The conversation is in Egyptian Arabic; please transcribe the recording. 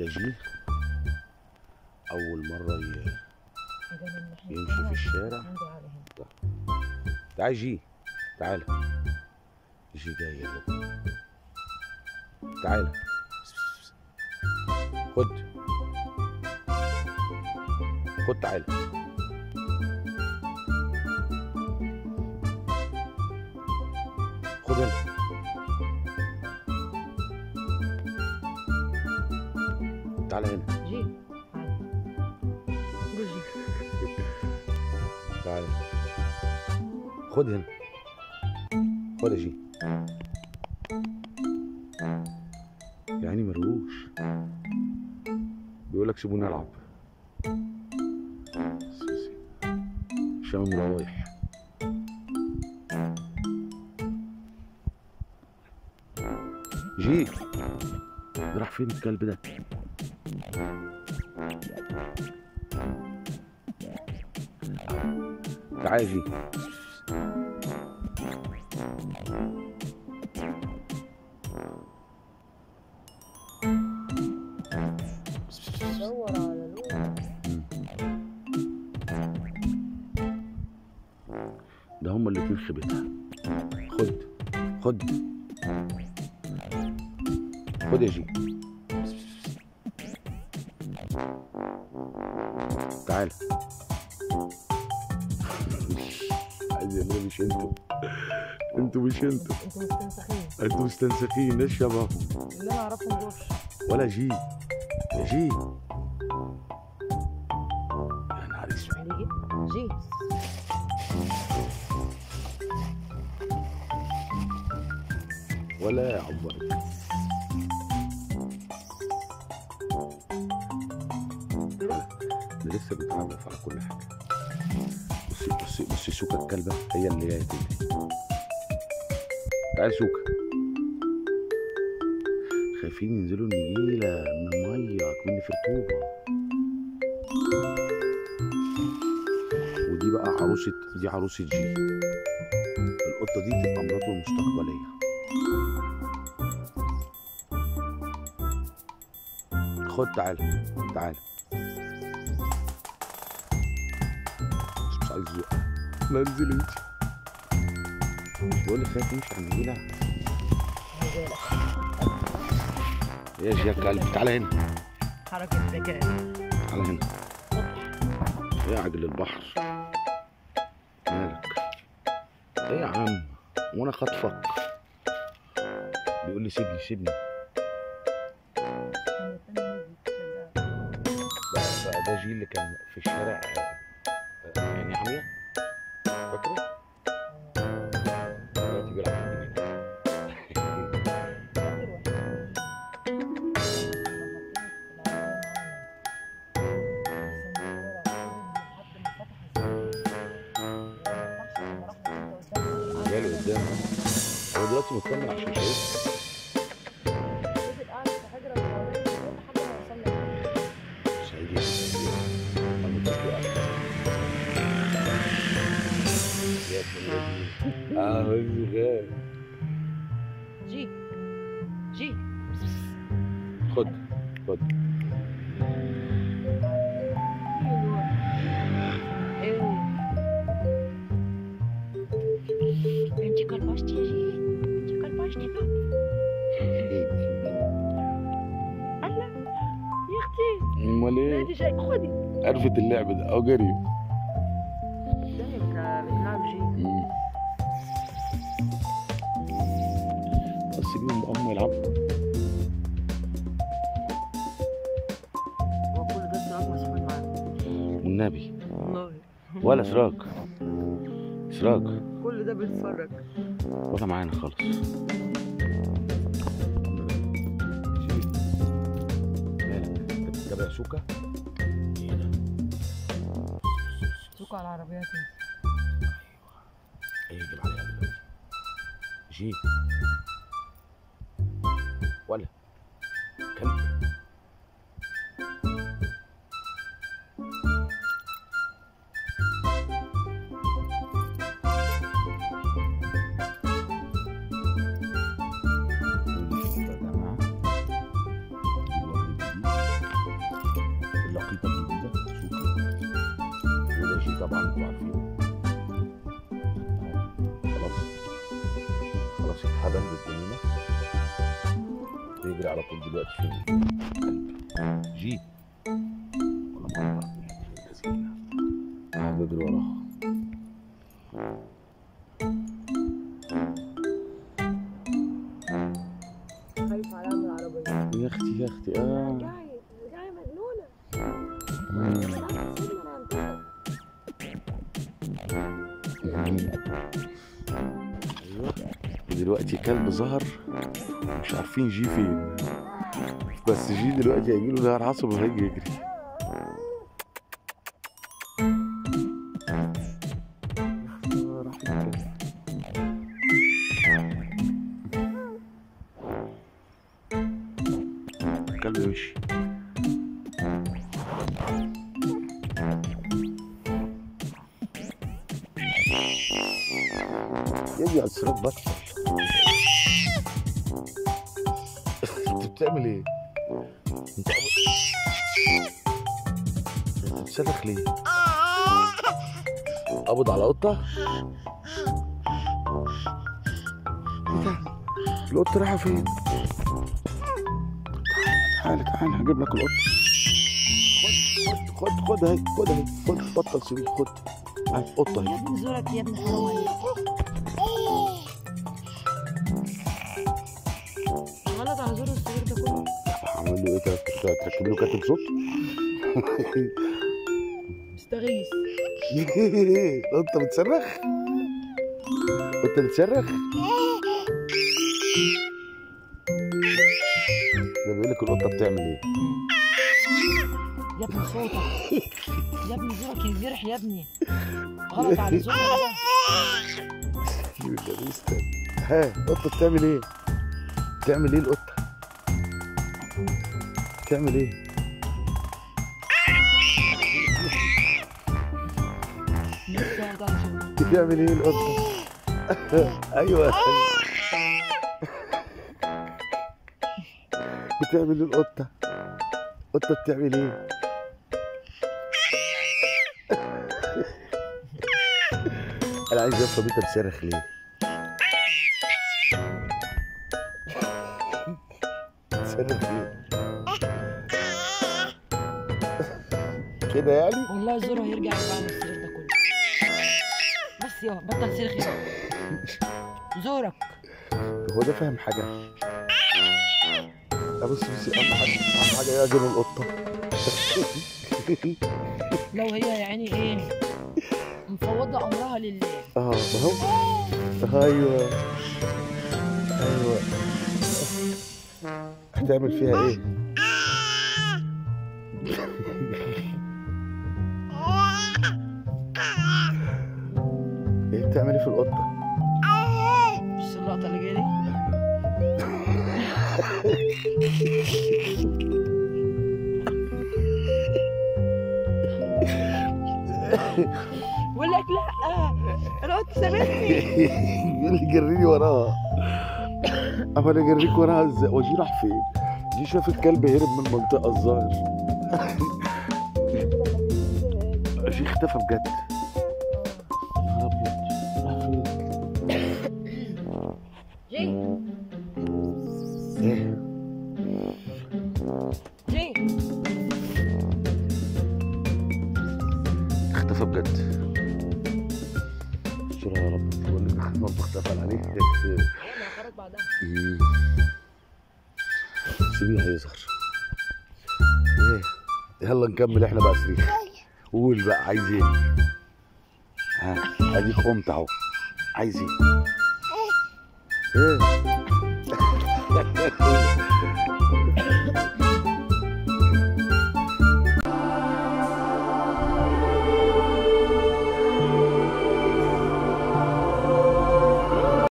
ده جي اول مره ي- يمشي في الشارع تعال جي تعال جي جاي يا بابا تعال خد خد تعال خد هنا تعال هنا جي قول جي تعال خد هنا خد يا جي يا عيني مرهوش بيقول لك سيبوني العب شام رايح جي ده راح فين الكلب ده تعال يا جي دور على لون ده هما الاتنين خيبتها خد خد خد يا جي تعال عايز يعملوا مش انتوا انتوا مش انتوا انتوا مستنسخين انتوا مستنسخين ايش شبههم اللي انا اعرفهم جورج ولا جي يا جي يا نهار اسود هنيجي جي ولا يا عمر ده لسه بيتعرف على كل حاجه بصي بصي بصي سوكا الكلبه هي اللي جايه تجري تعال سوكا خايفين ينزلوا النجيله من الميه كمان في رطوبه ودي بقى عروسه دي عروسه جي القطه دي تبقى مراته المستقبليه خد تعال تعال مش مش عايز يقع نزل انت مش بقول لك خايف يمشي على النجيله هجيلك ايش يا كلب تعال هنا حركة ذكاء تعال هنا يا عجل البحر مالك ايه يا عم وانا خاطفك بيقول لي سيبني سيبني بقى, بقى ده جيل اللي كان في الشارع آه، آه، يعني عمية فاكره؟ دلوقتي بيلعب في الجنينة جالي قدامه هو دلوقتي مطمن عشان شايف مش هيجي أنا كنت قاعد. يا ابن الذين. اه بس غاب جي جي خد خد انت كلبشتي يا جي انت كلبشتي بقى الله يا اختي امال ايه انت شيء خدي عرفت اللعب ده او جري قدامك بتلعب جي مم. بس سيبيهم هم يلعبوا هو كل ده سراج مسؤول معاه والنبي والله ولا سراج سراج كل ده بيتفرج ولا معانا خالص مالك انت بتتابع سوكا ايه ده سوق على العربيات هيهجم عليها دلوقتي جي ولا كلب ودي فكرة يا جماعة الوجه الجديد راح بنزل جنينه بيجري على طول دلوقتي فين جي ولا ما أعرف مين الذين. قاعد بجري وراها خايفة عليها من العربية يا اختي يا اختي اه رجعي رجعي مجنونة مم. رجعي سيبني أنا هنتظر. ايوه دلوقتي كلب ظهر مش عارفين جي فين بس جي دلوقتي هيجيله ظهر عصب وهيجي يجري آه، راح الكلب. الكلب مشي يجي على السراب بطل انت بتعمل ايه؟ انت أبو... بتصرخ ليه؟ قبض على قطة؟ ايه ده؟ القطة رايحة فين؟ تعالى تعالى هجيب لك القطة خد خد خد اهي خد اهي خد بطل سرير خد اهي قطة يا اهي ابني زورك يا ابني حرام عليك غلط على زور الصغير ده كله هعمل له ايه ترك- تركب له كاتب صوت؟ مستغيث انت بتصرخ؟ انت بتصرخ؟ ده بيقول لك القطه بتعمل ايه؟ يا ابني صوتك يا ابني زورك ينجرح يا ابني غلط على زورك ده يبقى استنى. ها القطه بتعمل ايه؟ بتعمل ايه القطه؟ بتعمل ايه؟ لسه غلط على زورك بتعمل ايه القطه؟ ايوه بتعمل ايه القطه؟ القطه بتعمل ايه؟ انا عايز افهم انت بتصرخ ليه؟ بتصرخ ليه؟ كده يعني؟ والله زوره هيرجع يبقى على السرير ده كله بس يا بطل صرخ يا زورك هو ده فاهم حاجة؟ لا بص بص أهم حاجة أهم حاجة يعجن القطة لو هي يا عيني ايه مفوضه امرها لله اه ما هو أيوه أيوه هتعمل فيها إيه؟ إيه بتعمل إيه في القطة؟ بص اللقطه اللي جايه دي بقول لك لا انا قلت سامحني يقول لي جريني وراها أما أنا أجريك وراها إزاي؟ وجي راح فين؟ جي شاف الكلب هرب من المنطقة الظاهر جي اختفى بجد يا نهار أبيض راح فين؟ جي إيه؟ جي اختفى بجد استر يا رب بقول لك المطبخ اختفى عليه انا خرج بعدها مم. سيبيه هيظهر ايه يلا نكمل احنا بقى صريخ قول بقى عايز ايه ها اديك قمت اهو عايز ايه ايه